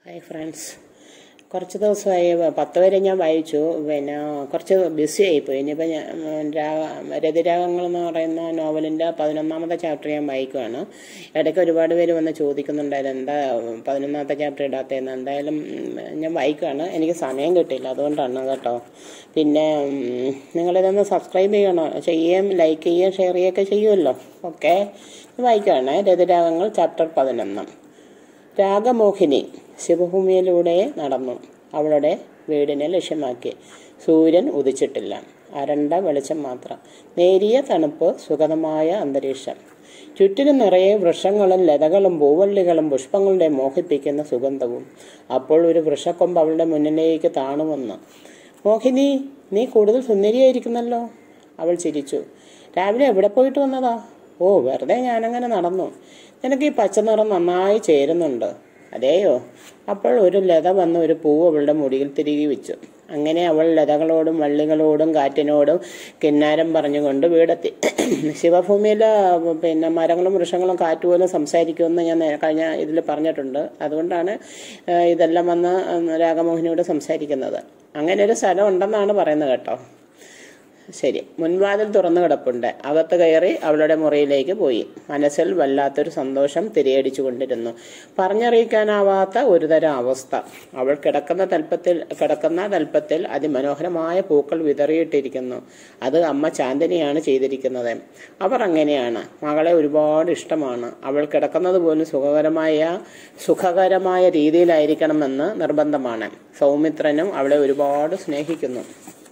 hi friends കുറച്ച് ദിവസമായി പത്ത് വരെ ഞാൻ വായിച്ചു പിന്നെ കുറച്ച് ബിസി ആയിപ്പോയി ഇനിയിപ്പോൾ ഞാൻ ഉം, രാഗ രതിരാഗങ്ങൾ എന്ന് പറയുന്ന നോവലിൻ്റെ പതിനൊന്നാമത്തെ ചാപ്റ്റർ ഞാൻ വായിക്കുവാണ് ഇടയ്ക്ക് ഒരുപാട് പേര് വന്ന് ചോദിക്കുന്നുണ്ടായിരുന്നു എന്താ പതിനൊന്നാമത്തെ ചാപ്റ്റർ ഇടാത്തതെന്ന് എന്തായാലും ഉം, ഞാൻ വായിക്കുവാണ് എനിക്ക് സമയം കിട്ടിയില്ല അതുകൊണ്ടാണ് കേട്ടോ പിന്നെ ഉം, നിങ്ങളിതൊന്ന് സബ്സ്ക്രൈബ് ചെയ്യണോ ചെയ്യുകയും ലൈക്ക് ചെയ്യുകയും ഷെയർ ചെയ്യുകയൊക്കെ ചെയ്യുമല്ലോ ഓക്കെ വായിക്കുവാണ് രതിരാഗങ്ങൾ ചാപ്റ്റർ പതിനൊന്ന് രാഗമോഹിനി ശിവഭൂമിയിലൂടെ നടന്നു അവളുടെ വീടിനെ ലക്ഷ്യമാക്കി സൂര്യൻ ഉദിച്ചിട്ടില്ല അരണ്ട വെളിച്ചം മാത്രം നേരിയ തണുപ്പ് സുഗതമായ അന്തരീക്ഷം ചുറ്റിനും നിറയെ വൃക്ഷങ്ങളും ലതകളും പൂവള്ളികളും പുഷ്പങ്ങളുടെ മോഹിപ്പിക്കുന്ന സുഗന്ധവും അപ്പോൾ ഒരു വൃക്ഷക്കൊമ്പ് അവളുടെ മുന്നിലേക്ക് താണു വന്നു മോഹിനി നീ കൂടുതൽ സുന്ദരിയായിരിക്കുന്നല്ലോ അവൾ ചിരിച്ചു രാവിലെ എവിടെ പോയിട്ട് വന്നതാ ഓ വെറുതെ ഞാനങ്ങനെ നടന്നു നിനക്ക് ഈ പച്ച നിറം നന്നായി ചേരുന്നുണ്ട് അതേയോ അപ്പോൾ ഒരു ലത വന്ന് ഒരു പൂവ് അവളുടെ മുടിയിൽ തിരികെ വെച്ചു അങ്ങനെ അവൾ ലതകളോടും വള്ളികളോടും കാറ്റിനോടും കിന്നാരം പറഞ്ഞുകൊണ്ട് വീടെത്തി ശിവഭൂമിയിലെ പിന്നെ മരങ്ങളും വൃക്ഷങ്ങളും കാറ്റ് പോലും സംസാരിക്കുമെന്ന് ഞാൻ നേ- കഴിഞ്ഞ ഇതിൽ പറഞ്ഞിട്ടുണ്ട് അതുകൊണ്ടാണ് ആ, ഇതെല്ലാം വന്ന് രാഗമോഹിനിയോട് സംസാരിക്കുന്നത് അങ്ങനെ ഒരു സ്ഥലം ഉണ്ടെന്നാണ് പറയുന്നത് കേട്ടോ ശരി മുൻവാതിൽ തുറന്നു കിടപ്പുണ്ട് അകത്ത് കയറി അവളുടെ മുറിയിലേക്ക് പോയി മനസ്സിൽ വല്ലാത്തൊരു സന്തോഷം തിരിയടിച്ചു കൊണ്ടിരുന്നു പറഞ്ഞറിയിക്കാനാവാത്ത ഒരുതരം അവസ്ഥ അവൾ കിടക്കുന്ന തൽപ്പത്തിൽ കിടക്കുന്ന തൽപ്പത്തിൽ അതിമനോഹരമായ പൂക്കൾ വിതറിയിട്ടിരിക്കുന്നു അത് അമ്മ ചാന്ദിനിയാണ് ചെയ്തിരിക്കുന്നത് അവർ അങ്ങനെയാണ് മകളെ ഒരുപാട് ഇഷ്ടമാണ് അവൾ കിടക്കുന്നത് പോലും സുഖകരമായ സുഖകരമായ രീതിയിലായിരിക്കണമെന്ന് നിർബന്ധമാണ് സൗമിത്രനും അവളെ ഒരുപാട് സ്നേഹിക്കുന്നു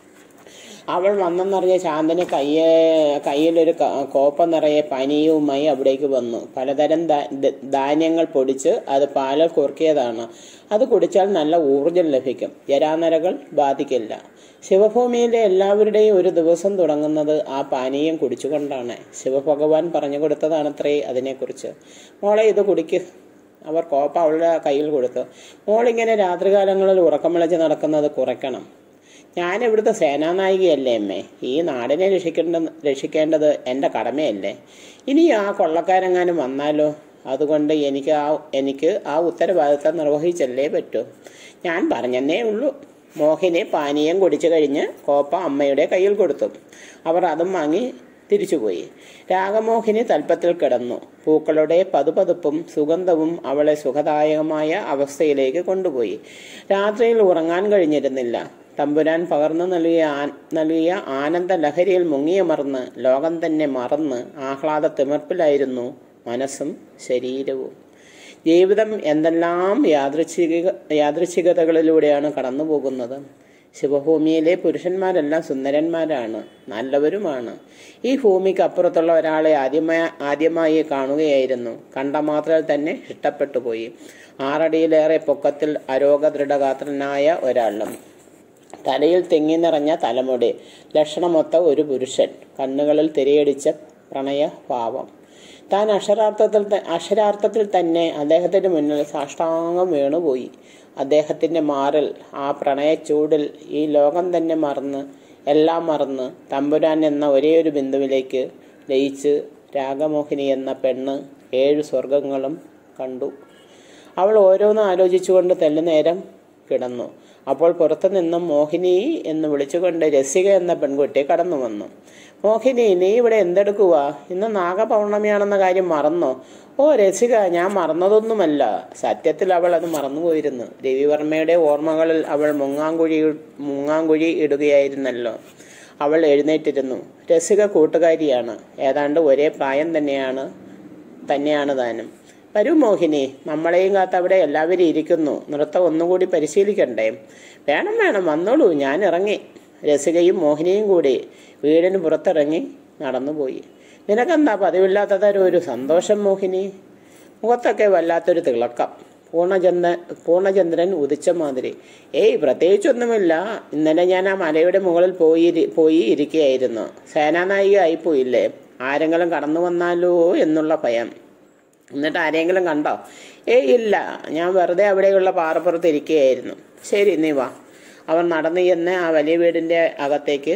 അവൾ വന്നെന്നറിഞ്ഞ ശാന്തന് കയ്യെ കയ്യിലൊരു ക- കോപ്പ നിറയെ പനിയുമായി അവിടേക്ക് വന്നു പലതരം ധാ- ധ- ധാന്യങ്ങൾ പൊടിച്ച് അത് പാലിൽ കുറുക്കിയതാണ് അത് കുടിച്ചാൽ നല്ല ഊർജം ലഭിക്കും ജരാനരകൾ ബാധിക്കില്ല ശിവഭൂമിയിലെ എല്ലാവരുടെയും ഒരു ദിവസം തുടങ്ങുന്നത് ആ പാനീയം കുടിച്ചുകൊണ്ടാണ് ശിവഭഗവാൻ പറഞ്ഞു കൊടുത്തതാണത്രേ അതിനെക്കുറിച്ച് മോളെ ഇത് കുടിക്ക് അവർ കോപ്പ അവളുടെ കയ്യിൽ കൊടുത്തു മോളിങ്ങനെ രാത്രികാലങ്ങളിൽ ഉറക്കം വിളിച്ച് നടക്കുന്നത് കുറയ്ക്കണം ഞാൻ ഇവിടുത്തെ സേനാനായികയല്ലേ അമ്മേ ഈ നാടിനെ രക്ഷിക്കേണ്ട രക്ഷിക്കേണ്ടത് എൻ്റെ കടമയല്ലേ ഇനി ആ കൊള്ളക്കാരെങ്ങാനും വന്നാലോ അതുകൊണ്ട് എനിക്ക് ആ എനിക്ക് ആ ഉത്തരവാദിത്തം നിർവഹിച്ചല്ലേ പറ്റൂ ഞാൻ പറഞ്ഞെന്നേ ഉള്ളൂ മോഹിനി പാനീയം കുടിച്ചു കഴിഞ്ഞ് കോപ്പ അമ്മയുടെ കയ്യിൽ കൊടുത്തു അവർ അതും വാങ്ങി തിരിച്ചുപോയി രാഗമോഹിനി തൽപ്പത്തിൽ കിടന്നു പൂക്കളുടെ പതുപതുപ്പും സുഗന്ധവും അവളെ സുഖദായകമായ അവസ്ഥയിലേക്ക് കൊണ്ടുപോയി രാത്രിയിൽ ഉറങ്ങാൻ കഴിഞ്ഞിരുന്നില്ല തമ്പുരാൻ പകർന്നു നൽകിയ ആ- നൽകിയ ആനന്ദ ലഹരിയിൽ മുങ്ങിയമർന്ന് ലോകം തന്നെ മറന്ന് ആഹ്ലാദ തിമിർപ്പിലായിരുന്നു മനസ്സും ശരീരവും ജീവിതം എന്തെല്ലാം യാദൃച്ഛിക യാദൃച്ഛികതകളിലൂടെയാണ് കടന്നു പോകുന്നത് ശിവഭൂമിയിലെ പുരുഷന്മാരെല്ലാം സുന്ദരന്മാരാണ് നല്ലവരുമാണ് ഈ ഭൂമിക്ക് അപ്പുറത്തുള്ള ഒരാളെ ആദ്യമായി ആദ്യമായി കാണുകയായിരുന്നു കണ്ട മാത്രയിൽ തന്നെ ഇഷ്ടപ്പെട്ടു പോയി ആറടിയിലേറെ പൊക്കത്തിൽ അരോഗ ദൃഢഗാത്രനായ ഒരാളും തലയിൽ തെങ്ങി നിറഞ്ഞ തലമുടി ലക്ഷണമൊത്ത ഒരു പുരുഷൻ കണ്ണുകളിൽ തിരയടിച്ച പ്രണയ ഭാവം താൻ അക്ഷരാർത്ഥത്തിൽ ത- അക്ഷരാർത്ഥത്തിൽ തന്നെ അദ്ദേഹത്തിന്റെ മുന്നിൽ സാഷ്ടാംഗം വീണുപോയി അദ്ദേഹത്തിന്റെ മാറിൽ ആ പ്രണയച്ചൂടിൽ ഈ ലോകം തന്നെ മറന്ന് എല്ലാം മറന്ന് തമ്പുരാൻ എന്ന ഒരേ ഒരു ബിന്ദുവിലേക്ക് ലയിച്ച് രാഗമോഹിനി എന്ന പെണ്ണ് ഏഴ് സ്വർഗങ്ങളും കണ്ടു അവൾ ഓരോന്ന് ആലോചിച്ചുകൊണ്ട് തെല്ലുനേരം കിടന്നു അപ്പോൾ പുറത്തു നിന്നും മോഹിനി എന്ന് വിളിച്ചുകൊണ്ട് രസിക എന്ന പെൺകുട്ടി കടന്നു വന്നു മോഹിനി നീ ഇവിടെ എന്തെടുക്കുക ഇന്ന് നാഗപൗർണമിയാണെന്ന കാര്യം മറന്നോ ഓ രസിക ഞാൻ മറന്നതൊന്നുമല്ല സത്യത്തിൽ അവൾ അത് മറന്നുപോയിരുന്നു രവിവർമ്മയുടെ ഓർമ്മകളിൽ അവൾ മുങ്ങാങ്കുഴി മുങ്ങാങ്കുഴി ഇടുകയായിരുന്നല്ലോ അവൾ എഴുന്നേറ്റിരുന്നു രസിക കൂട്ടുകാരിയാണ് ഏതാണ്ട് ഒരേ പ്രായം തന്നെയാണ് തന്നെയാണ് താനും വരൂ മോഹിനി നമ്മളെയും കാത്ത് അവിടെ എല്ലാവരും ഇരിക്കുന്നു നൃത്തം ഒന്നുകൂടി പരിശീലിക്കണ്ടേ വേണം വേണം വന്നോളൂ ഞാൻ ഇറങ്ങി രസികയും മോഹിനിയും കൂടി വീടിന് പുറത്തിറങ്ങി നടന്നുപോയി നിനക്കെന്താ പതിവില്ലാത്ത തരം ഒരു സന്തോഷം മോഹിനി മുഖത്തൊക്കെ വല്ലാത്തൊരു തിളക്കം പൂർണ്ണചന്ദ്ര പൂർണ്ണചന്ദ്രൻ ഉദിച്ച മാതിരി ഏയ് പ്രത്യേകിച്ചൊന്നുമില്ല ഇന്നലെ ഞാൻ ആ മലയുടെ മുകളിൽ പോയി ഇരി- പോയി ഇരിക്കുകയായിരുന്നു സേനാനായിക ആയിപ്പോയില്ലേ ആരെങ്കിലും കടന്നു വന്നാലോ എന്നുള്ള ഭയം എന്നിട്ട് ആരെങ്കിലും കണ്ടോ ഏയ് ഇല്ല ഞാൻ വെറുതെ അവിടെയുള്ള പാറപ്പുറത്ത് ഇരിക്കുകയായിരുന്നു ശരി നീ വാ അവർ നടന്നു ചെന്ന് ആ വലിയ വീടിന്റെ അകത്തേക്ക്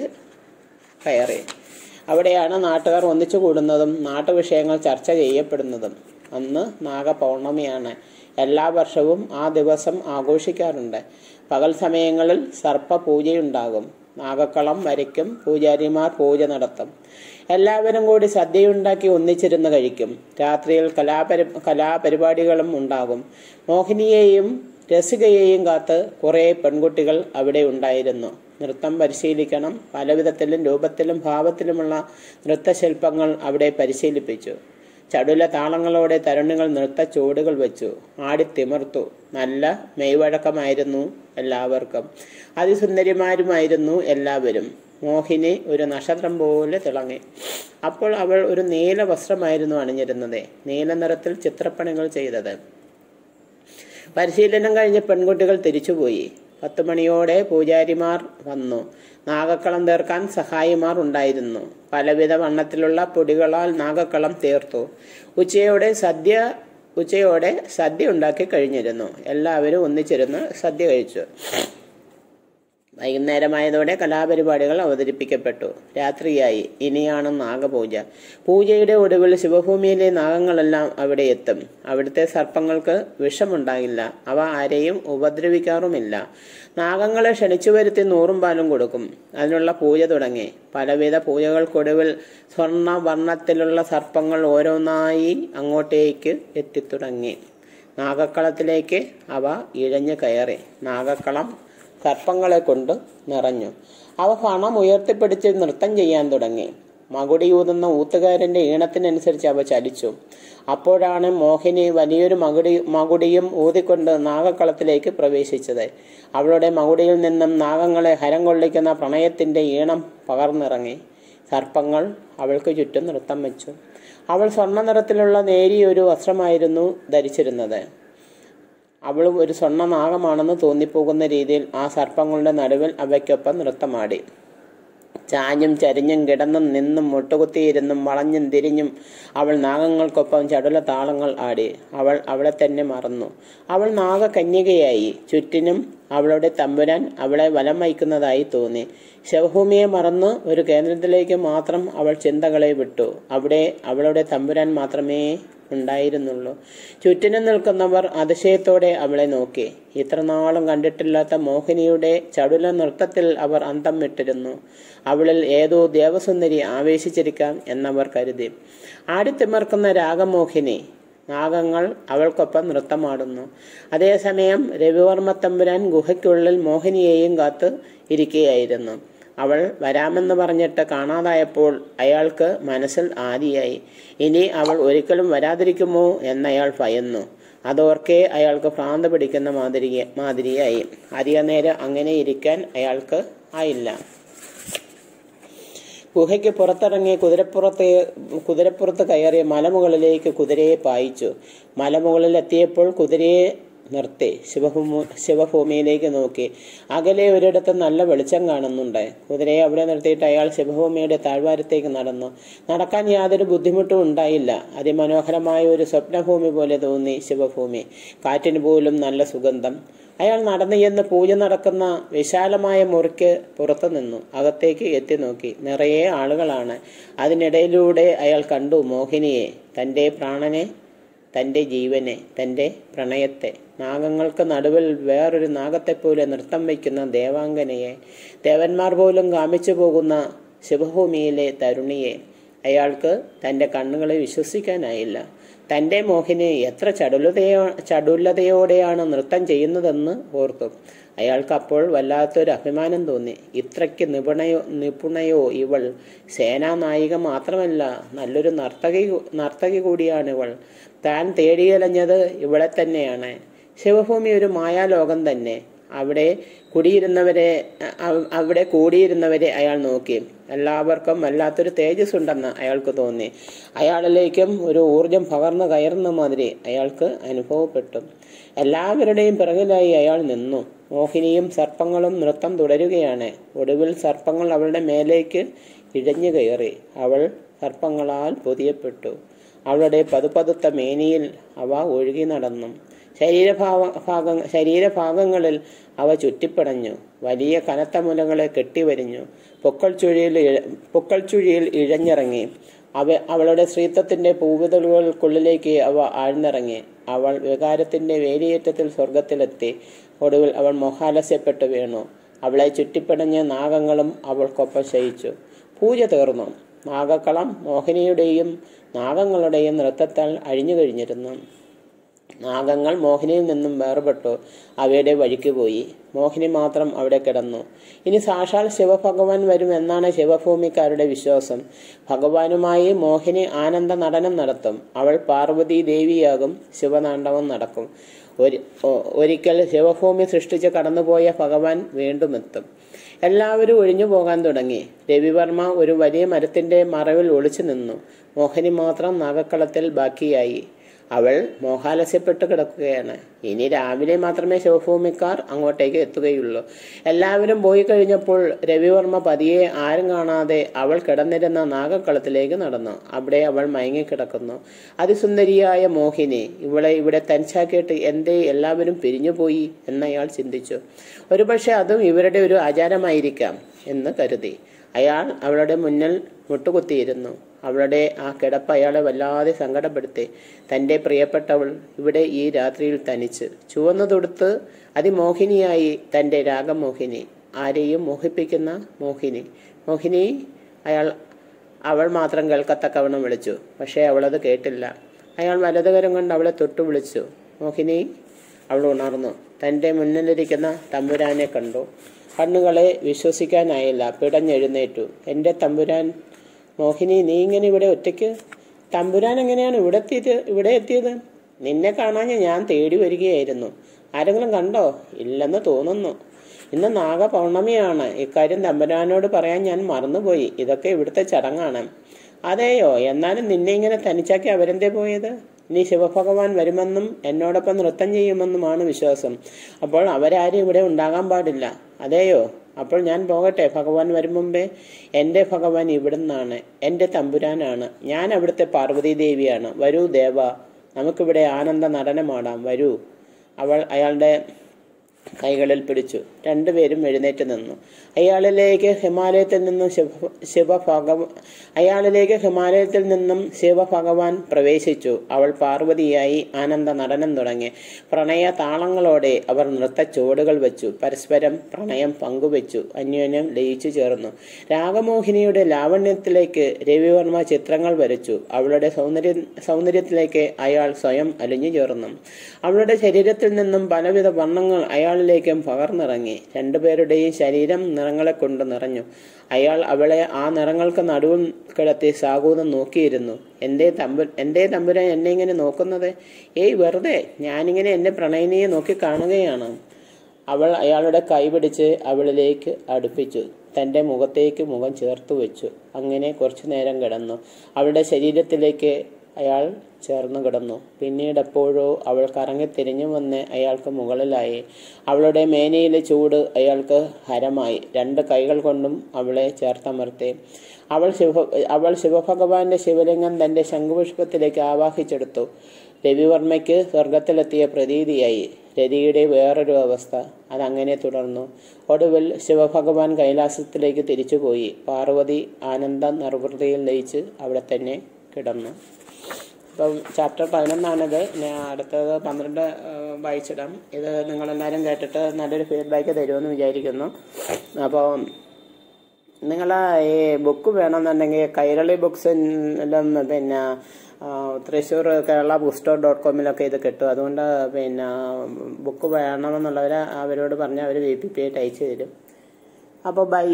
കയറി അവിടെയാണ് നാട്ടുകാർ ഒന്നിച്ചു കൂടുന്നതും നാട്ടുവിഷയങ്ങൾ ചർച്ച ചെയ്യപ്പെടുന്നതും അന്ന് നാഗപൗർണമിയാണ് എല്ലാ വർഷവും ആ ദിവസം ആഘോഷിക്കാറുണ്ട് പകൽ സമയങ്ങളിൽ സർപ്പ പൂജയുണ്ടാകും നാഗക്കളം വരയ്ക്കും പൂജാരിമാർ പൂജ നടത്തും എല്ലാവരും കൂടി സദ്യയുണ്ടാക്കി ഒന്നിച്ചിരുന്ന് കഴിക്കും രാത്രിയിൽ കലാപരി കലാപരിപാടികളും ഉണ്ടാകും മോഹിനിയെയും രസികയെയും കാത്ത് കുറേ പെൺകുട്ടികൾ അവിടെ ഉണ്ടായിരുന്നു നൃത്തം പരിശീലിക്കണം പലവിധത്തിലും രൂപത്തിലും ഭാവത്തിലുമുള്ള നൃത്തശില്പങ്ങൾ അവിടെ പരിശീലിപ്പിച്ചു ചടുല താളങ്ങളോടെ തരുണികൾ നൃത്ത ചുവടുകൾ വെച്ചു ആടിത്തിമിർത്തു നല്ല മെയ്വഴക്കമായിരുന്നു എല്ലാവർക്കും അതിസുന്ദരിമാരുമായിരുന്നു എല്ലാവരും മോഹിനി ഒരു നക്ഷത്രം പോലെ തിളങ്ങി അപ്പോൾ അവൾ ഒരു നീല വസ്ത്രമായിരുന്നു അണിഞ്ഞിരുന്നത് നീല നിറത്തിൽ ചിത്രപ്പണികൾ ചെയ്തത് പരിശീലനം കഴിഞ്ഞ് പെൺകുട്ടികൾ തിരിച്ചുപോയി പത്തു മണിയോടെ പൂജാരിമാർ വന്നു നാഗക്കളം തീർക്കാൻ സഹായിമാർ ഉണ്ടായിരുന്നു പലവിധ വണ്ണത്തിലുള്ള പൊടികളാൽ നാഗക്കളം തീർത്തു ഉച്ചയോടെ സദ്യ ഉച്ചയോടെ സദ്യ ഉണ്ടാക്കി കഴിഞ്ഞിരുന്നു എല്ലാവരും ഒന്നിച്ചിരുന്ന് സദ്യ കഴിച്ചു വൈകുന്നേരമായതോടെ കലാപരിപാടികൾ അവതരിപ്പിക്കപ്പെട്ടു രാത്രിയായി ഇനിയാണ് നാഗപൂജ പൂജയുടെ ഒടുവിൽ ശിവഭൂമിയിലെ നാഗങ്ങളെല്ലാം അവിടെ എത്തും അവിടുത്തെ സർപ്പങ്ങൾക്ക് വിഷമുണ്ടാകില്ല അവ ആരെയും ഉപദ്രവിക്കാറുമില്ല നാഗങ്ങളെ ക്ഷണിച്ചു വരുത്തി നൂറും പാലും കൊടുക്കും അതിനുള്ള പൂജ തുടങ്ങി പലവിധ പൂജകൾക്കൊടുവിൽ സ്വർണ്ണ വർണ്ണത്തിലുള്ള സർപ്പങ്ങൾ ഓരോന്നായി അങ്ങോട്ടേക്ക് എത്തിത്തുടങ്ങി നാഗക്കളത്തിലേക്ക് അവ ഇഴഞ്ഞു കയറി നാഗക്കളം സർപ്പങ്ങളെ കൊണ്ട് നിറഞ്ഞു അവ പണം ഉയർത്തിപ്പിടിച്ച് നൃത്തം ചെയ്യാൻ തുടങ്ങി മകുടിയൂതുന്ന ഊത്തുകാരന്റെ ഈണത്തിനനുസരിച്ച് അവ ചലിച്ചു അപ്പോഴാണ് മോഹിനി വലിയൊരു മകുടി മകുടിയും ഊതിക്കൊണ്ട് നാഗക്കളത്തിലേക്ക് പ്രവേശിച്ചത് അവളുടെ മകുടിയിൽ നിന്നും നാഗങ്ങളെ ഹരം കൊള്ളിക്കുന്ന പ്രണയത്തിന്റെ ഈണം പകർന്നിറങ്ങി സർപ്പങ്ങൾ അവൾക്ക് ചുറ്റും നൃത്തം വെച്ചു അവൾ സ്വർണ്ണ നിറത്തിലുള്ള നേരിയൊരു വസ്ത്രമായിരുന്നു ധരിച്ചിരുന്നത് അവളും ഒരു സ്വർണ്ണ നാഗമാണെന്ന് തോന്നിപ്പോകുന്ന രീതിയിൽ ആ സർപ്പങ്ങളുടെ നടുവിൽ അവയ്ക്കൊപ്പം നൃത്തമാടി ചാഞ്ഞും ചരിഞ്ഞും കിടന്നും നിന്നും മുട്ടുകുത്തിയിരുന്നും വളഞ്ഞും തിരിഞ്ഞും അവൾ നാഗങ്ങൾക്കൊപ്പം ചടുല താളങ്ങൾ ആടി അവൾ അവളെ തന്നെ മറന്നു അവൾ നാഗകന്യകയായി ചുറ്റിനും അവളുടെ തമ്പുരാൻ അവളെ വലം വയ്ക്കുന്നതായി തോന്നി ശവഭൂമിയെ മറന്ന് ഒരു കേന്ദ്രത്തിലേക്ക് മാത്രം അവൾ ചിന്തകളെ വിട്ടു അവിടെ അവളുടെ തമ്പുരാൻ മാത്രമേ ഉണ്ടായിരുന്നുള്ളൂ ചുറ്റിനും നിൽക്കുന്നവർ അതിശയത്തോടെ അവളെ നോക്കി ഇത്രനാളും കണ്ടിട്ടില്ലാത്ത മോഹിനിയുടെ ചടുല നൃത്തത്തിൽ അവർ അന്തം വിട്ടിരുന്നു അവളിൽ ഏതോ ദേവസുന്ദരി ആവേശിച്ചിരിക്കാം എന്നവർ കരുതി ആടിത്തിമർക്കുന്ന രാഗമോഹിനി നാഗങ്ങൾ അവൾക്കൊപ്പം നൃത്തമാടുന്നു അതേസമയം രവിവർമ്മ തമ്പുരാൻ ഗുഹയ്ക്കുള്ളിൽ മോഹിനിയെയും കാത്ത് ഇരിക്കുകയായിരുന്നു അവൾ വരാമെന്ന് പറഞ്ഞിട്ട് കാണാതായപ്പോൾ അയാൾക്ക് മനസ്സിൽ ആദിയായി ഇനി അവൾ ഒരിക്കലും വരാതിരിക്കുമോ എന്നയാൾ ഭയന്നു അതോർക്കെ അയാൾക്ക് ഭ്രാന്ത് പിടിക്കുന്ന മാതിരി മാതിരിയായി അധിക നേരം അങ്ങനെ ഇരിക്കാൻ അയാൾക്ക് ആയില്ല ഗുഹയ്ക്ക് പുറത്തിറങ്ങി കുതിരപ്പുറത്ത് കുതിരപ്പുറത്ത് കയറി മലമുകളിലേക്ക് കുതിരയെ പായിച്ചു മലമുകളിലെത്തിയപ്പോൾ കുതിരയെ നിർത്തി ശിവഭൂമി ശിവഭൂമിയിലേക്ക് നോക്കി അകലെ ഒരിടത്ത് നല്ല വെളിച്ചം കാണുന്നുണ്ട് കുതിരയെ അവിടെ നിർത്തിയിട്ട് അയാൾ ശിവഭൂമിയുടെ താഴ്വാരത്തേക്ക് നടന്നു നടക്കാൻ യാതൊരു ബുദ്ധിമുട്ടും ഉണ്ടായില്ല അതിമനോഹരമായ ഒരു സ്വപ്നഭൂമി പോലെ തോന്നി ശിവഭൂമി കാറ്റിന് പോലും നല്ല സുഗന്ധം അയാൾ നടന്നു ചെന്ന് പൂജ നടക്കുന്ന വിശാലമായ മുറിക്ക് പുറത്തു നിന്നു അകത്തേക്ക് എത്തി നോക്കി നിറയെ ആളുകളാണ് അതിനിടയിലൂടെ അയാൾ കണ്ടു മോഹിനിയെ തൻ്റെ പ്രാണനെ തൻ്റെ ജീവനെ തൻ്റെ പ്രണയത്തെ നാഗങ്ങൾക്ക് നടുവിൽ വേറൊരു നാഗത്തെപ്പോലെ നൃത്തം വയ്ക്കുന്ന ദേവാംഗനയെ ദേവന്മാർ പോലും കാമിച്ചു പോകുന്ന ശിവഭൂമിയിലെ തരുണിയെ അയാൾക്ക് തൻ്റെ കണ്ണുകളെ വിശ്വസിക്കാനായില്ല തൻ്റെ മോഹിനി എത്ര ചടുലതയോ ചടുലതയോടെയാണ് നൃത്തം ചെയ്യുന്നതെന്ന് ഓർത്തു അയാൾക്ക് അപ്പോൾ വല്ലാത്തൊരു അഭിമാനം തോന്നി ഇത്രയ്ക്ക് നിപുണയോ നിപുണയോ ഇവൾ സേനാനായിക മാത്രമല്ല നല്ലൊരു നർത്തകി നർത്തകി കൂടിയാണ് ഇവൾ താൻ തേടിയലഞ്ഞത് ഇവളെ തന്നെയാണ് ശിവഭൂമി ഒരു മായാലോകം തന്നെ അവിടെ കുടിയിരുന്നവരെ അവിടെ കൂടിയിരുന്നവരെ അയാൾ നോക്കി എല്ലാവർക്കും വല്ലാത്തൊരു തേജസ് ഉണ്ടെന്ന് അയാൾക്ക് തോന്നി അയാളിലേക്കും ഒരു ഊർജം പകർന്നു കയറുന്ന മാതിരി അയാൾക്ക് അനുഭവപ്പെട്ടു എല്ലാവരുടെയും പിറകിലായി അയാൾ നിന്നു മോഹിനിയും സർപ്പങ്ങളും നൃത്തം തുടരുകയാണ് ഒടുവിൽ സർപ്പങ്ങൾ അവളുടെ മേലേക്ക് ഇഴഞ്ഞു കയറി അവൾ സർപ്പങ്ങളാൽ പൊതിയപ്പെട്ടു അവളുടെ പതുപതുത്ത മേനിയിൽ അവ ഒഴുകി നടന്നു ശരീരഭാവ ഭാഗ ശരീരഭാഗങ്ങളിൽ അവ ചുറ്റിപ്പടഞ്ഞു വലിയ കനത്ത മുലകളെ കെട്ടിവരിഞ്ഞു പൊക്കൾ ചുഴിയിൽ പൊക്കൾ ചുഴിയിൽ ഇഴഞ്ഞിറങ്ങി അവ അവളുടെ സ്ത്രീത്വത്തിന്റെ പൂവിതളുകൾക്കുള്ളിലേക്ക് അവ ആഴ്ന്നിറങ്ങി അവൾ വികാരത്തിന്റെ വേലിയേറ്റത്തിൽ സ്വർഗത്തിലെത്തി ഒടുവിൽ അവൾ മോഹാലസ്യപ്പെട്ടു വീണു അവളെ ചുറ്റിപ്പിടഞ്ഞ നാഗങ്ങളും അവൾക്കൊപ്പം ശയിച്ചു പൂജ തീർന്നു നാഗക്കളം മോഹിനിയുടെയും നാഗങ്ങളുടെയും നൃത്തത്താൽ അഴിഞ്ഞു കഴിഞ്ഞിരുന്നു നാഗങ്ങൾ മോഹിനിയിൽ നിന്നും വേർപെട്ടു അവയുടെ വഴിക്ക് പോയി മോഹിനി മാത്രം അവിടെ കിടന്നു ഇനി സാക്ഷാൽ ശിവഭഗവാൻ വരും എന്നാണ് ശിവഭൂമിക്കാരുടെ വിശ്വാസം ഭഗവാനുമായി മോഹിനി ആനന്ദ നടനം നടത്തും അവൾ പാർവതി ദേവിയാകും ശിവതാണ്ഡവം നടക്കും ഒരു ഒരിക്കൽ ശിവഭൂമി സൃഷ്ടിച്ച് കടന്നുപോയ ഭഗവാൻ വീണ്ടും എത്തും എല്ലാവരും ഒഴിഞ്ഞു പോകാൻ തുടങ്ങി രവിവർമ്മ ഒരു വലിയ മരത്തിന്റെ മറവിൽ ഒളിച്ചു നിന്നു മോഹിനി മാത്രം നാഗക്കളത്തിൽ ബാക്കിയായി അവൾ മോഹാലസ്യപ്പെട്ട് കിടക്കുകയാണ് ഇനി രാവിലെ മാത്രമേ ശിവഭൂമിക്കാർ അങ്ങോട്ടേക്ക് എത്തുകയുള്ളൂ എല്ലാവരും പോയി കഴിഞ്ഞപ്പോൾ രവിവർമ്മ പതിയെ ആരും കാണാതെ അവൾ കിടന്നിരുന്ന നാഗക്കളത്തിലേക്ക് നടന്നു അവിടെ അവൾ മയങ്ങിക്കിടക്കുന്നു അതിസുന്ദരിയായ മോഹിനി ഇവളെ ഇവിടെ തനിച്ചാക്കിയിട്ട് എന്തേ എല്ലാവരും പിരിഞ്ഞുപോയി എന്നയാൾ ചിന്തിച്ചു ഒരുപക്ഷെ അതും ഇവരുടെ ഒരു ആചാരമായിരിക്കാം എന്ന് കരുതി അയാൾ അവളുടെ മുന്നിൽ മുട്ടുകുത്തിയിരുന്നു അവളുടെ ആ കിടപ്പ് അയാളെ വല്ലാതെ സങ്കടപ്പെടുത്തി തൻ്റെ പ്രിയപ്പെട്ടവൾ ഇവിടെ ഈ രാത്രിയിൽ തനിച്ച് ചുവന്നു തൊടുത്ത് അതിമോഹിനിയായി തൻ്റെ രാഗമോഹിനി ആരെയും മോഹിപ്പിക്കുന്ന മോഹിനി മോഹിനി അയാൾ അവൾ മാത്രം കേൾക്കത്തക്കവണ്ണം വിളിച്ചു പക്ഷേ അവളത് കേട്ടില്ല അയാൾ വലതുകരം കൊണ്ട് അവളെ തൊട്ടു വിളിച്ചു മോഹിനി അവൾ ഉണർന്നു തൻ്റെ മുന്നിലിരിക്കുന്ന തമ്പുരാനെ കണ്ടു കണ്ണുകളെ വിശ്വസിക്കാനായില്ല പിടഞ്ഞെഴുന്നേറ്റു എൻ്റെ തമ്പുരാൻ മോഹിനി നീ ഇങ്ങനെ ഇവിടെ ഒറ്റയ്ക്ക് തമ്പുരാൻ എങ്ങനെയാണ് ഇവിടെ എത്തിയത് ഇവിടെ എത്തിയത് നിന്നെ കാണാൻ ഞാൻ തേടി വരികയായിരുന്നു ആരെങ്കിലും കണ്ടോ ഇല്ലെന്ന് തോന്നുന്നു ഇന്ന് നാഗ പൗർണമിയാണ് ഇക്കാര്യം തമ്പുരാനോട് പറയാൻ ഞാൻ മറന്നുപോയി ഇതൊക്കെ ഇവിടുത്തെ ചടങ്ങാണ് അതെയോ എന്നാലും നിന്നെ ഇങ്ങനെ തനിച്ചാക്കി അവരെന്തേ പോയത് നീ ശിവഭഗവാൻ വരുമെന്നും എന്നോടൊപ്പം നൃത്തം ചെയ്യുമെന്നുമാണ് വിശ്വാസം അപ്പോൾ അവരാരും ഇവിടെ ഉണ്ടാകാൻ പാടില്ല അതെയോ അപ്പോൾ ഞാൻ പോകട്ടെ ഭഗവാൻ വരും മുമ്പേ എൻ്റെ ഭഗവാൻ ഇവിടുന്നാണ് എൻ്റെ തമ്പുരാനാണ് ഞാൻ അവിടുത്തെ പാർവതി ദേവിയാണ് വരൂ ദേവ നമുക്കിവിടെ ആനന്ദ നടനമാടാം വരൂ അവൾ അയാളുടെ കൈകളിൽ പിടിച്ചു രണ്ടുപേരും എഴുന്നേറ്റ് നിന്നു അയാളിലേക്ക് ഹിമാലയത്തിൽ നിന്നും ശിവ ശിവഭഗവ അയാളിലേക്ക് ഹിമാലയത്തിൽ നിന്നും ശിവഭഗവാൻ പ്രവേശിച്ചു അവൾ പാർവതിയായി ആനന്ദ നടനം തുടങ്ങി പ്രണയ താളങ്ങളോടെ അവർ നൃത്ത ചുവടുകൾ വെച്ചു പരസ്പരം പ്രണയം പങ്കുവെച്ചു അന്യോന്യം ലയിച്ചു ചേർന്നു രാഗമോഹിനിയുടെ ലാവണ്യത്തിലേക്ക് രവിവർമ്മ ചിത്രങ്ങൾ വരച്ചു അവളുടെ സൗന്ദര്യ സൗന്ദര്യത്തിലേക്ക് അയാൾ സ്വയം അലിഞ്ഞു ചേർന്നു അവളുടെ ശരീരത്തിൽ നിന്നും പലവിധ വർണ്ണങ്ങൾ അയാളിലേക്കും പകർന്നിറങ്ങി രണ്ടുപേരുടെയും ശരീരം നിറങ്ങളെ കൊണ്ട് നിറഞ്ഞു അയാൾ അവളെ ആ നിറങ്ങൾക്ക് നടുവിൽ കിടത്തി സാഗൂതം നോക്കിയിരുന്നു എന്തേ തമ്പു എന്തേ തമ്പുരാൻ എന്നെ ഇങ്ങനെ നോക്കുന്നത് ഏയ് വെറുതെ ഞാനിങ്ങനെ എന്റെ പ്രണയിനിയെ നോക്കി കാണുകയാണ് അവൾ അയാളുടെ കൈ പിടിച്ച് അവളിലേക്ക് അടുപ്പിച്ചു തൻ്റെ മുഖത്തേക്ക് മുഖം ചേർത്ത് വെച്ചു അങ്ങനെ കുറച്ചു നേരം കിടന്നു അവളുടെ ശരീരത്തിലേക്ക് അയാൾ ചേർന്ന് കിടന്നു പിന്നീട് എപ്പോഴോ അവൾ കറങ്ങി തിരിഞ്ഞു വന്ന് അയാൾക്ക് മുകളിലായി അവളുടെ മേനയിലെ ചൂട് അയാൾക്ക് ഹരമായി രണ്ട് കൈകൾ കൊണ്ടും അവളെ ചേർത്തമർത്തി അവൾ ശിവ അവൾ ശിവഭഗവാന്റെ ശിവലിംഗം തന്റെ ശംഖുപുഷ്പത്തിലേക്ക് ആവാഹിച്ചെടുത്തു രവിവർമ്മയ്ക്ക് സ്വർഗത്തിലെത്തിയ പ്രതീതിയായി രതിയുടെ വേറൊരു അവസ്ഥ അതങ്ങനെ തുടർന്നു ഒടുവിൽ ശിവഭഗവാൻ കൈലാസത്തിലേക്ക് തിരിച്ചുപോയി പാർവതി ആനന്ദ നിർവൃതിയിൽ ലയിച്ച് അവിടെ തന്നെ കിടന്നു അപ്പം ചാപ്റ്റർ പതിനൊന്നാണിത് ഞാൻ അടുത്തത് പന്ത്രണ്ട് വായിച്ചിടാം ഇത് നിങ്ങളെല്ലാവരും കേട്ടിട്ട് നല്ലൊരു ഫീഡ്ബാക്ക് തരുമെന്ന് വിചാരിക്കുന്നു അപ്പോൾ നിങ്ങൾ ഈ ബുക്ക് വേണമെന്നുണ്ടെങ്കിൽ കൈരളി ബുക്സിലും പിന്നെ Thrissur Kerala book store dot കോമിലൊക്കെ ഇത് കിട്ടും അതുകൊണ്ട് പിന്നെ ബുക്ക് വേണമെന്നുള്ളവർ അവരോട് പറഞ്ഞാൽ അവർ വി പി പി ആയിട്ട് അയച്ചു തരും അപ്പോൾ ബൈ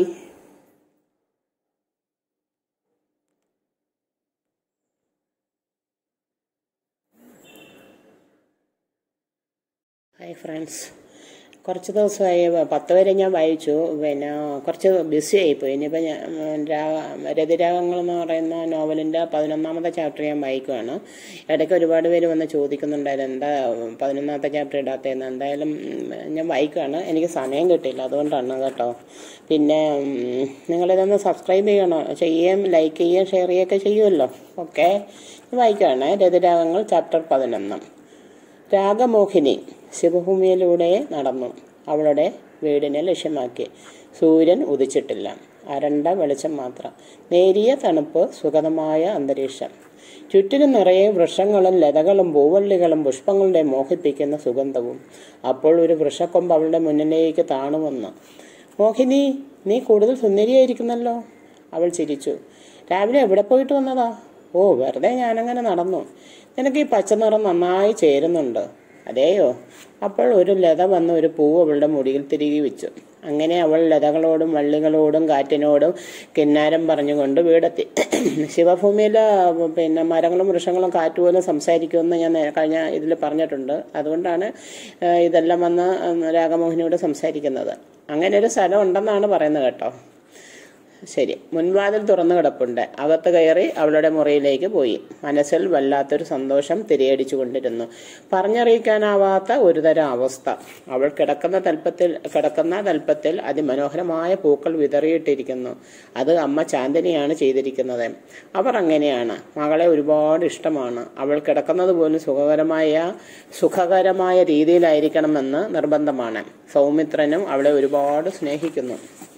ഹായ് ഫ്രണ്ട്സ് കുറച്ച് ദിവസമായി പത്ത് വരെ ഞാൻ വായിച്ചു പിന്നെ കുറച്ച് ബിസി ആയിപ്പോയി ഇനിയിപ്പോൾ ഞാൻ രതിരാഗങ്ങൾ എന്ന് പറയുന്ന നോവലിൻ്റെ പതിനൊന്നാമത്തെ ചാപ്റ്റർ ഞാൻ വായിക്കുവാണ് ഇടയ്ക്ക് ഒരുപാട് പേര് വന്ന് ചോദിക്കുന്നുണ്ടായിരുന്നു എന്താ പതിനൊന്നാമത്തെ ചാപ്റ്റർ ഇടാത്തതെന്ന് എന്തായാലും ഞാൻ വായിക്കുകയാണ് എനിക്ക് സമയം കിട്ടിയില്ല അതുകൊണ്ടാണ് കേട്ടോ പിന്നെ നിങ്ങളിതൊന്ന് സബ്സ്ക്രൈബ് ചെയ്യണോ ചെയ്യുകയും ലൈക്ക് ചെയ്യുകയും ഷെയർ ചെയ്യുകയൊക്കെ ചെയ്യുമല്ലോ ഓക്കെ വായിക്കുകയാണ് രതിരാഗങ്ങൾ ചാപ്റ്റർ പതിനൊന്ന് രാഗമോഹിനി ശിവഭൂമിയിലൂടെ നടന്നു അവളുടെ വീടിനെ ലക്ഷ്യമാക്കി സൂര്യൻ ഉദിച്ചിട്ടില്ല അരണ്ട വെളിച്ചം മാത്രം നേരിയ തണുപ്പ് സുഗതമായ അന്തരീക്ഷം ചുറ്റിനും നിറയെ വൃക്ഷങ്ങളും ലതകളും പൂവള്ളികളും പുഷ്പങ്ങളുടെ മോഹിപ്പിക്കുന്ന സുഗന്ധവും അപ്പോൾ ഒരു വൃക്ഷക്കൊമ്പ് അവളുടെ മുന്നിലേക്ക് താണു വന്നു മോഹിനി നീ കൂടുതൽ സുന്ദരിയായിരിക്കുന്നല്ലോ അവൾ ചിരിച്ചു രാവിലെ എവിടെ പോയിട്ട് വന്നതാ ഓ വെറുതെ ഞാനങ്ങനെ നടന്നു നിനക്ക് ഈ പച്ചനിറം നന്നായി ചേരുന്നുണ്ട് അതേയോ അപ്പോൾ ഒരു ലത വന്ന് ഒരു പൂവ് അവളുടെ മുടിയിൽ തിരികെ വെച്ചു അങ്ങനെ അവൾ ലതകളോടും വള്ളികളോടും കാറ്റിനോടും കിന്നാരം പറഞ്ഞുകൊണ്ട് വീടെത്തി ശിവഭൂമിയിലെ പിന്നെ മരങ്ങളും വൃക്ഷങ്ങളും കാറ്റ് പോലും സംസാരിക്കുമെന്ന് ഞാൻ നേ- കഴിഞ്ഞ ഇതിൽ പറഞ്ഞിട്ടുണ്ട് അതുകൊണ്ടാണ് ആ, ഇതെല്ലാം വന്ന് രാഗമോഹിനിയോട് സംസാരിക്കുന്നത് അങ്ങനെ ഒരു സ്ഥലം ഉണ്ടെന്നാണ് പറയുന്നത് കേട്ടോ ശരി മുൻവാതിൽ തുറന്നു കിടപ്പുണ്ട് അകത്ത് കയറി അവളുടെ മുറിയിലേക്ക് പോയി മനസ്സിൽ വല്ലാത്തൊരു സന്തോഷം തിരിയടിച്ചു കൊണ്ടിരുന്നു പറഞ്ഞറിയിക്കാനാവാത്ത ഒരുതരം അവസ്ഥ അവൾ കിടക്കുന്ന തൽപ്പത്തിൽ കിടക്കുന്ന തൽപ്പത്തിൽ അതിമനോഹരമായ പൂക്കൾ വിതറിയിട്ടിരിക്കുന്നു അത് അമ്മ ചാന്ദിനിയാണ് ചെയ്തിരിക്കുന്നത് അവർ അങ്ങനെയാണ് മകളെ ഒരുപാട് ഇഷ്ടമാണ് അവൾ കിടക്കുന്നത് പോലും സുഖകരമായ സുഖകരമായ രീതിയിലായിരിക്കണമെന്ന് നിർബന്ധമാണ് സൗമിത്രനും അവളെ ഒരുപാട് സ്നേഹിക്കുന്നു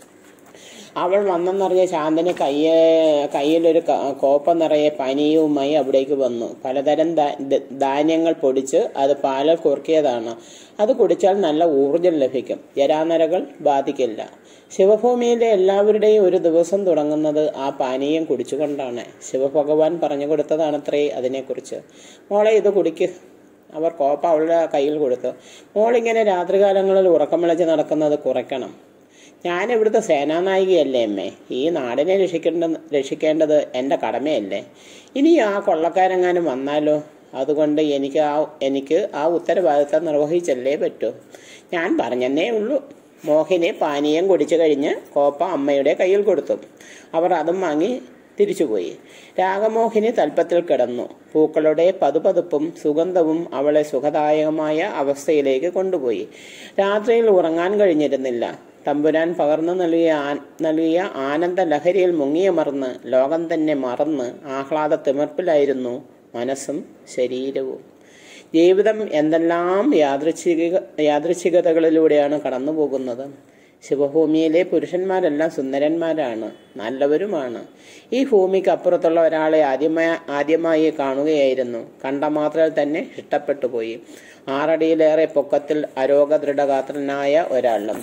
അവൾ വന്നെന്നറിഞ്ഞ ശാന്തന് കയ്യെ കയ്യിലൊരു ക- കോപ്പ നിറയെ പനിയുമായി അവിടേക്ക് വന്നു പലതരം ധാ- ധ- ധാന്യങ്ങൾ പൊടിച്ച് അത് പാലിൽ കുറുക്കിയതാണ് അത് കുടിച്ചാൽ നല്ല ഊർജം ലഭിക്കും ജരാനരകൾ ബാധിക്കില്ല ശിവഭൂമിയിലെ എല്ലാവരുടെയും ഒരു ദിവസം തുടങ്ങുന്നത് ആ പാനീയം കുടിച്ചുകൊണ്ടാണ് ശിവഭഗവാൻ പറഞ്ഞു കൊടുത്തതാണത്രേ അതിനെക്കുറിച്ച് മോളെ ഇത് കുടിക്ക് അവർ കോപ്പ അവളുടെ കയ്യിൽ കൊടുത്തു മോളിങ്ങനെ രാത്രികാലങ്ങളിൽ ഉറക്കം വിളിച്ച് നടക്കുന്നത് കുറയ്ക്കണം ഞാൻ ഇവിടുത്തെ സേനാനായികയല്ലേ അമ്മേ ഈ നാടിനെ രക്ഷിക്കേണ്ട രക്ഷിക്കേണ്ടത് എൻ്റെ കടമയല്ലേ ഇനി ആ കൊള്ളക്കാരെങ്ങാനും വന്നാലോ അതുകൊണ്ട് എനിക്ക് ആ എനിക്ക് ആ ഉത്തരവാദിത്തം നിർവഹിച്ചല്ലേ പറ്റൂ ഞാൻ പറഞ്ഞെന്നേ ഉള്ളൂ മോഹിനി പാനീയം കുടിച്ചു കഴിഞ്ഞ് കോപ്പ അമ്മയുടെ കയ്യിൽ കൊടുത്തു അവർ അതും വാങ്ങി തിരിച്ചുപോയി രാഗമോഹിനി തൽപ്പത്തിൽ കിടന്നു പൂക്കളുടെ പതുപതുപ്പും സുഗന്ധവും അവളെ സുഖദായകമായ അവസ്ഥയിലേക്ക് കൊണ്ടുപോയി രാത്രിയിൽ ഉറങ്ങാൻ കഴിഞ്ഞിരുന്നില്ല തമ്പുരാൻ പകർന്നു നൽകിയ ആ- നൽകിയ ആനന്ദ ലഹരിയിൽ മുങ്ങിയമർന്ന് ലോകം തന്നെ മറന്ന് ആഹ്ലാദ തിമിർപ്പിലായിരുന്നു മനസ്സും ശരീരവും ജീവിതം എന്തെല്ലാം യാദൃച്ഛിക യാദൃച്ഛികതകളിലൂടെയാണ് കടന്നു പോകുന്നത് ശിവഭൂമിയിലെ പുരുഷന്മാരെല്ലാം സുന്ദരന്മാരാണ് നല്ലവരുമാണ് ഈ ഭൂമിക്ക് അപ്പുറത്തുള്ള ഒരാളെ ആദ്യമായി ആദ്യമായി കാണുകയായിരുന്നു കണ്ട മാത്രയിൽ തന്നെ ഇഷ്ടപ്പെട്ടു പോയി ആറടിയിലേറെ പൊക്കത്തിൽ അരോഗദൃഢഗാത്രനായ ഒരാളും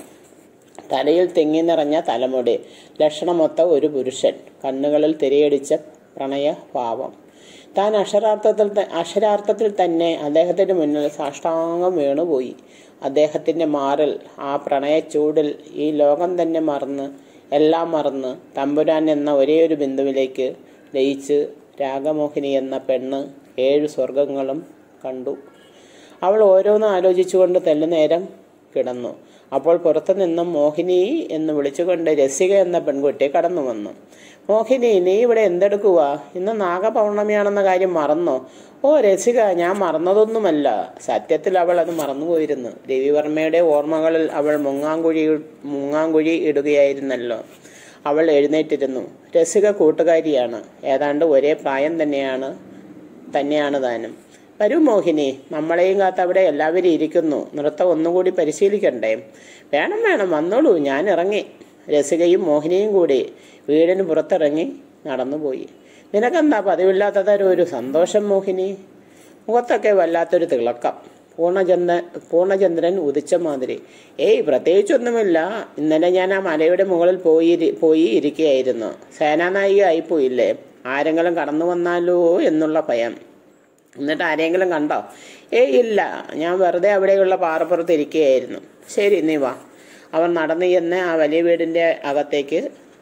തലയിൽ തെങ്ങി നിറഞ്ഞ തലമുടി ലക്ഷണമൊത്ത ഒരു പുരുഷൻ കണ്ണുകളിൽ തിരയടിച്ച പ്രണയഭാവം താൻ അക്ഷരാർത്ഥത്തിൽ ത- അക്ഷരാർത്ഥത്തിൽ തന്നെ അദ്ദേഹത്തിന്റെ മുന്നിൽ സാഷ്ടാംഗം വീണുപോയി അദ്ദേഹത്തിന്റെ മാറിൽ ആ പ്രണയച്ചൂടിൽ ഈ ലോകം തന്നെ മറന്ന് എല്ലാം മറന്ന് തമ്പുരാൻ എന്ന ഒരേ ഒരു ബിന്ദുവിലേക്ക് ലയിച്ച് രാഗമോഹിനി എന്ന പെണ്ണ് ഏഴ് സ്വർഗങ്ങളും കണ്ടു അവൾ ഓരോന്ന് ആലോചിച്ചുകൊണ്ട് തെല്ലുനേരം കിടന്നു അപ്പോൾ പുറത്തു നിന്നും മോഹിനി എന്ന് വിളിച്ചുകൊണ്ട് രസിക എന്ന പെൺകുട്ടി കടന്നു വന്നു മോഹിനി നീ ഇവിടെ എന്തെടുക്കുക ഇന്ന് നാഗപൗർണമിയാണെന്ന കാര്യം മറന്നോ ഓ രസിക ഞാൻ മറന്നതൊന്നുമല്ല സത്യത്തിൽ അവൾ അത് മറന്നുപോയിരുന്നു രവിവർമ്മയുടെ ഓർമ്മകളിൽ അവൾ മുങ്ങാങ്കുഴി മുങ്ങാങ്കുഴി ഇടുകയായിരുന്നല്ലോ അവൾ എഴുന്നേറ്റിരുന്നു രസിക കൂട്ടുകാരിയാണ് ഏതാണ്ട് ഒരേ പ്രായം തന്നെയാണ് തന്നെയാണ് താനും വരൂ മോഹിനി നമ്മളെയും കാത്ത് അവിടെ എല്ലാവരും ഇരിക്കുന്നു നൃത്തം ഒന്നുകൂടി പരിശീലിക്കണ്ടേ വേണം വേണം വന്നോളൂ ഞാൻ ഇറങ്ങി രസികയും മോഹിനിയും കൂടി വീടിന് പുറത്തിറങ്ങി നടന്നുപോയി നിനക്കെന്താ പതിവില്ലാത്തതരം ഒരു സന്തോഷം മോഹിനി മുഖത്തൊക്കെ വല്ലാത്തൊരു തിളക്കം പൂർണ്ണചന്ദ്ര പൂർണ്ണചന്ദ്രൻ ഉദിച്ച മാതിരി ഏയ് പ്രത്യേകിച്ചൊന്നുമില്ല ഇന്നലെ ഞാൻ ആ മലയുടെ മുകളിൽ പോയി ഇരി- പോയി ഇരിക്കുകയായിരുന്നു സേനാനായിക ആയിപ്പോയില്ലേ ആരെങ്കിലും കടന്നു വന്നാലോ എന്നുള്ള ഭയം എന്നിട്ട് ആരെങ്കിലും കണ്ടോ ഏയ് ഇല്ല ഞാൻ വെറുതെ അവിടെയുള്ള പാറപ്പുറത്ത് ഇരിക്കുകയായിരുന്നു ശരി നീ വാ അവൻ നടന്നു ചെന്ന് ആ വലിയ വീടിന്റെ അകത്തേക്ക്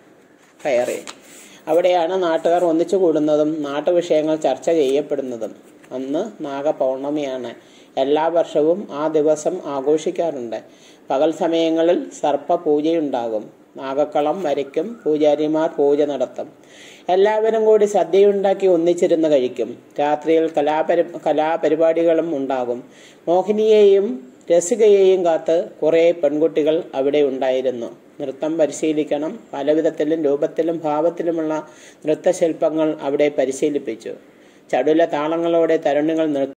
കയറി അവിടെയാണ് നാട്ടുകാർ ഒന്നിച്ചു കൂടുന്നതും നാട്ടുവിഷയങ്ങൾ ചർച്ച ചെയ്യപ്പെടുന്നതും അന്ന് നാഗപൗർണമിയാണ് എല്ലാ വർഷവും ആ ദിവസം ആഘോഷിക്കാറുണ്ട് പകൽ സമയങ്ങളിൽ സർപ്പ പൂജയുണ്ടാകും നാഗക്കളം വരയ്ക്കും പൂജാരിമാർ പൂജ നടത്തും എല്ലാവരും കൂടി സദ്യയുണ്ടാക്കി ഒന്നിച്ചിരുന്ന് കഴിക്കും രാത്രിയിൽ കലാപരി കലാപരിപാടികളും ഉണ്ടാകും മോഹിനിയെയും രസികയെയും കാത്ത് കുറേ പെൺകുട്ടികൾ അവിടെ ഉണ്ടായിരുന്നു നൃത്തം പരിശീലിക്കണം പലവിധത്തിലും രൂപത്തിലും ഭാവത്തിലുമുള്ള നൃത്തശില്പങ്ങൾ അവിടെ പരിശീലിപ്പിച്ചു ചടുല താളങ്ങളോടെ തരുണികൾ നൃത്ത